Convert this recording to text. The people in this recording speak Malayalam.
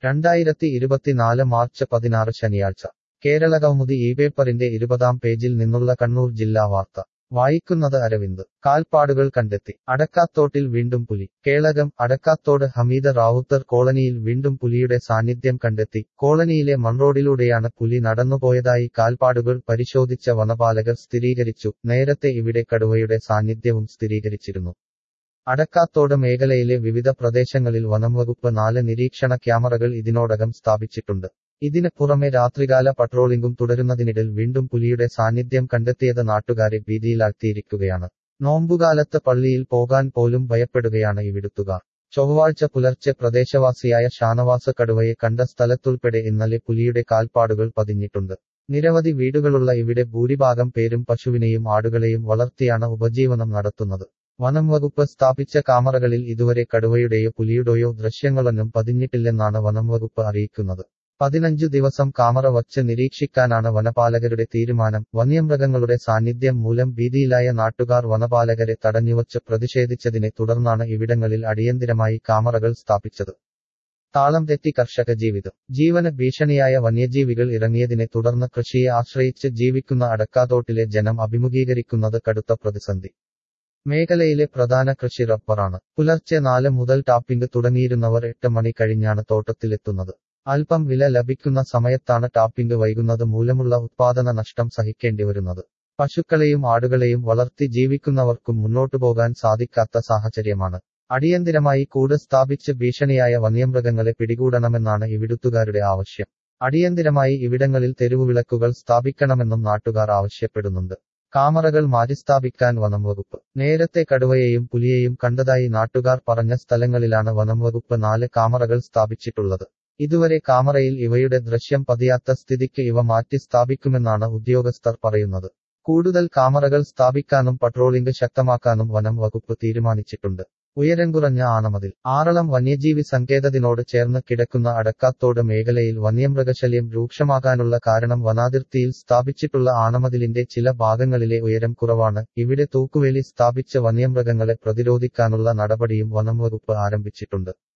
രണ്ടായിരത്തി ഇരുപത്തിനാല് മാർച്ച് പതിനാറ് ശനിയാഴ്ച കേരളകൗമുദി ഈ പേപ്പറിന്റെ ഇരുപതാം പേജിൽ നിന്നുള്ള കണ്ണൂർ ജില്ലാ വാർത്ത വായിക്കുന്നത് അരവിന്ദ് കാൽപ്പാടുകൾ കണ്ടെത്തി അടക്കാത്തോട്ടിൽ വീണ്ടും പുലി കേളകം അടക്കാത്തോട് ഹമീദ റാവുത്തർ കോളനിയിൽ വീണ്ടും പുലിയുടെ സാന്നിധ്യം കണ്ടെത്തി കോളനിയിലെ മൺറോഡിലൂടെയാണ് പുലി നടന്നുപോയതായി കാൽപ്പാടുകൾ പരിശോധിച്ച വനപാലകർ സ്ഥിരീകരിച്ചു നേരത്തെ ഇവിടെ കടുവയുടെ സാന്നിധ്യവും സ്ഥിരീകരിച്ചിരുന്നു അടക്കാത്തോട് മേഖലയിലെ വിവിധ പ്രദേശങ്ങളിൽ വനംവകുപ്പ് നാല് നിരീക്ഷണ ക്യാമറകൾ ഇതിനോടകം സ്ഥാപിച്ചിട്ടുണ്ട് ഇതിന് പുറമെ രാത്രികാല പട്രോളിംഗും തുടരുന്നതിനിടയിൽ വീണ്ടും പുലിയുടെ സാന്നിധ്യം കണ്ടെത്തിയത് നാട്ടുകാരെ ഭീതിയിലാഴ്ത്തിയിരിക്കുകയാണ് നോമ്പുകാലത്ത് പള്ളിയിൽ പോകാൻ പോലും ഭയപ്പെടുകയാണ് ഇവിടുത്തുകാർ ചൊവ്വാഴ്ച പുലർച്ചെ പ്രദേശവാസിയായ ഷാനവാസ് കടുവയെ കണ്ട സ്ഥലത്തുൾപ്പെടെ ഇന്നലെ പുലിയുടെ കാൽപ്പാടുകൾ പതിഞ്ഞിട്ടുണ്ട് നിരവധി വീടുകളുള്ള ഇവിടെ ഭൂരിഭാഗം പേരും പശുവിനെയും ആടുകളെയും വളർത്തിയാണ് ഉപജീവനം നടത്തുന്നത് വനം വകുപ്പ് സ്ഥാപിച്ച കാമറകളിൽ ഇതുവരെ കടുവയുടെയോ പുലിയുടെയോ ദൃശ്യങ്ങളൊന്നും പതിഞ്ഞിട്ടില്ലെന്നാണ് വനം വകുപ്പ് അറിയിക്കുന്നത് പതിനഞ്ചു ദിവസം കാമറ വച്ച് നിരീക്ഷിക്കാനാണ് വനപാലകരുടെ തീരുമാനം വന്യമൃഗങ്ങളുടെ സാന്നിധ്യം മൂലം ഭീതിയിലായ നാട്ടുകാർ വനപാലകരെ തടഞ്ഞുവച്ച് പ്രതിഷേധിച്ചതിനെ തുടർന്നാണ് ഇവിടങ്ങളിൽ അടിയന്തിരമായി കാമറകൾ സ്ഥാപിച്ചത് താളം തെറ്റി കർഷക ജീവിതം ജീവന ഭീഷണിയായ വന്യജീവികൾ ഇറങ്ങിയതിനെ തുടർന്ന് കൃഷിയെ ആശ്രയിച്ച് ജീവിക്കുന്ന അടക്കാതോട്ടിലെ ജനം അഭിമുഖീകരിക്കുന്നത് കടുത്ത പ്രതിസന്ധി മേഖലയിലെ പ്രധാന കൃഷി റബ്ബറാണ് പുലർച്ചെ നാല് മുതൽ ടാപ്പിംഗ് തുടങ്ങിയിരുന്നവർ എട്ട് മണി കഴിഞ്ഞാണ് തോട്ടത്തിലെത്തുന്നത് അല്പം വില ലഭിക്കുന്ന സമയത്താണ് ടാപ്പിംഗ് വൈകുന്നത് മൂലമുള്ള ഉത്പാദന നഷ്ടം സഹിക്കേണ്ടി വരുന്നത് പശുക്കളെയും ആടുകളെയും വളർത്തി ജീവിക്കുന്നവർക്കും മുന്നോട്ടു പോകാൻ സാധിക്കാത്ത സാഹചര്യമാണ് അടിയന്തിരമായി കൂട് സ്ഥാപിച്ച് ഭീഷണിയായ വന്യമൃഗങ്ങളെ പിടികൂടണമെന്നാണ് ഇവിടുത്തുകാരുടെ ആവശ്യം അടിയന്തിരമായി ഇവിടങ്ങളിൽ തെരുവുവിളക്കുകൾ സ്ഥാപിക്കണമെന്നും നാട്ടുകാർ ആവശ്യപ്പെടുന്നുണ്ട് കാമറകൾ മാറ്റിസ്ഥാപിക്കാൻ വനംവകുപ്പ് നേരത്തെ കടുവയെയും പുലിയെയും കണ്ടതായി നാട്ടുകാർ പറഞ്ഞ സ്ഥലങ്ങളിലാണ് വനംവകുപ്പ് നാല് കാമറകൾ സ്ഥാപിച്ചിട്ടുള്ളത് ഇതുവരെ കാമറയിൽ ഇവയുടെ ദൃശ്യം പതിയാത്ത സ്ഥിതിക്ക് ഇവ മാറ്റി സ്ഥാപിക്കുമെന്നാണ് ഉദ്യോഗസ്ഥർ പറയുന്നത് കൂടുതൽ കാമറകൾ സ്ഥാപിക്കാനും പട്രോളിംഗ് ശക്തമാക്കാനും വനം വകുപ്പ് തീരുമാനിച്ചിട്ടുണ്ട് ഉയരം കുറഞ്ഞ ആണമതിൽ ആറളം വന്യജീവി സങ്കേതത്തിനോട് ചേർന്ന് കിടക്കുന്ന അടക്കാത്തോട് മേഖലയിൽ വന്യമൃഗശല്യം രൂക്ഷമാകാനുള്ള കാരണം വനാതിർത്തിയിൽ സ്ഥാപിച്ചിട്ടുള്ള ആണമതിലിന്റെ ചില ഭാഗങ്ങളിലെ ഉയരം കുറവാണ് ഇവിടെ തൂക്കുവേലി സ്ഥാപിച്ച് വന്യമൃഗങ്ങളെ പ്രതിരോധിക്കാനുള്ള നടപടിയും വനം വകുപ്പ് ആരംഭിച്ചിട്ടുണ്ട്